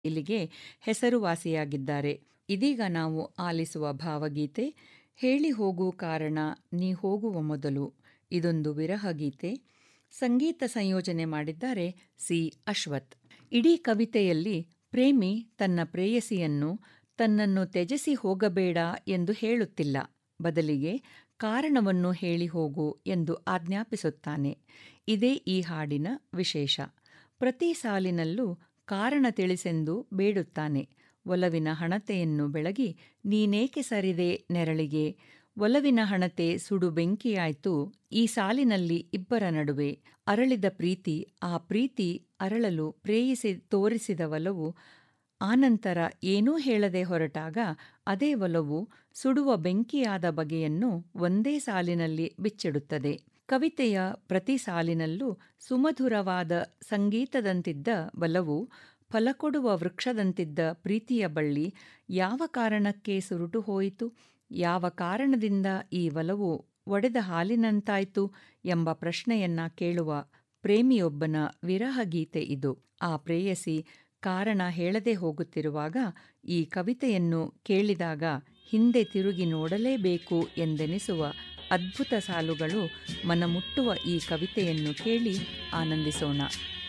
ಇಲ್ಲಿಗೆ ಹೆಸರುವಾಸಿಯಾಗಿದ್ದಾರೆ ಇದೀಗ ನಾವು ಆಲಿಸುವ ಭಾವಗೀತೆ ಹೇಳಿ ಹೋಗು ಕಾರಣ ನೀ ಹೋಗುವ ಮೊದಲು ಇದೊಂದು ವಿರಹ ಗೀತೆ ಸಂಗೀತ ಸಂಯೋಜನೆ ಮಾಡಿದ್ದಾರೆ ಸಿ ಅಶ್ವಥ್ ಇಡೀ ಕವಿತೆಯಲ್ಲಿ ಪ್ರೇಮಿ ತನ್ನ ಪ್ರೇಯಸಿಯನ್ನು ತನ್ನನ್ನು ತ್ಯಜಿಸಿ ಹೋಗಬೇಡ ಎಂದು ಹೇಳುತ್ತಿಲ್ಲ ಬದಲಿಗೆ ಕಾರಣವನ್ನು ಹೇಳಿ ಹೋಗು ಎಂದು ಆಜ್ಞಾಪಿಸುತ್ತಾನೆ ಇದೇ ಈ ಹಾಡಿನ ವಿಶೇಷ ಪ್ರತಿ ಸಾಲಿನಲ್ಲೂ ಕಾರಣ ತಿಳಿಸೆಂದು ಬೇಡುತ್ತಾನೆ ಒಲವಿನ ಹಣತೆಯನ್ನು ಬೆಳಗಿ ನೀನೇಕೆ ಸರಿದೆ ನೆರಳಿಗೆ ಒಲವಿನ ಹಣತೆ ಸುಡು ಬೆಂಕಿಯಾಯ್ತು ಈ ಸಾಲಿನಲ್ಲಿ ಇಬ್ಬರ ನಡುವೆ ಅರಳಿದ ಪ್ರೀತಿ ಆ ಪ್ರೀತಿ ಅರಳಲು ಪ್ರೇಯಿಸಿ ತೋರಿಸಿದ ಒಲವು ಆನಂತರ ಏನೂ ಹೇಳದೆ ಹೊರಟಾಗ ಅದೇ ಒಲವು ಸುಡುವ ಬೆಂಕಿಯಾದ ಬಗೆಯನ್ನು ಒಂದೇ ಸಾಲಿನಲ್ಲಿ ಬಿಚ್ಚಿಡುತ್ತದೆ ಕವಿತೆಯ ಪ್ರತಿ ಸಾಲಿನಲ್ಲೂ ಸುಮಧುರವಾದ ಸಂಗೀತದಂತಿದ್ದ ಬಲವು ಫಲಕೊಡುವ ವೃಕ್ಷದಂತಿದ್ದ ಪ್ರೀತಿಯ ಬಳ್ಳಿ ಯಾವ ಕಾರಣಕ್ಕೆ ಸುರುಟು ಹೋಯಿತು ಯಾವ ಕಾರಣದಿಂದ ಈ ಒಲವು ಒಡೆದ ಹಾಲಿನಂತಾಯ್ತು ಎಂಬ ಪ್ರಶ್ನೆಯನ್ನ ಕೇಳುವ ಪ್ರೇಮಿಯೊಬ್ಬನ ವಿರಹ ಗೀತೆ ಇದು ಆ ಪ್ರೇಯಸಿ ಕಾರಣ ಹೇಳದೆ ಹೋಗುತ್ತಿರುವಾಗ ಈ ಕವಿತೆಯನ್ನು ಕೇಳಿದಾಗ ಹಿಂದೆ ತಿರುಗಿ ನೋಡಲೇಬೇಕು ಎಂದೆನಿಸುವ ಅದ್ಭುತ ಸಾಲುಗಳು ಮನಮುಟ್ಟುವ ಈ ಕವಿತೆಯನ್ನು ಕೇಳಿ ಆನಂದಿಸೋಣ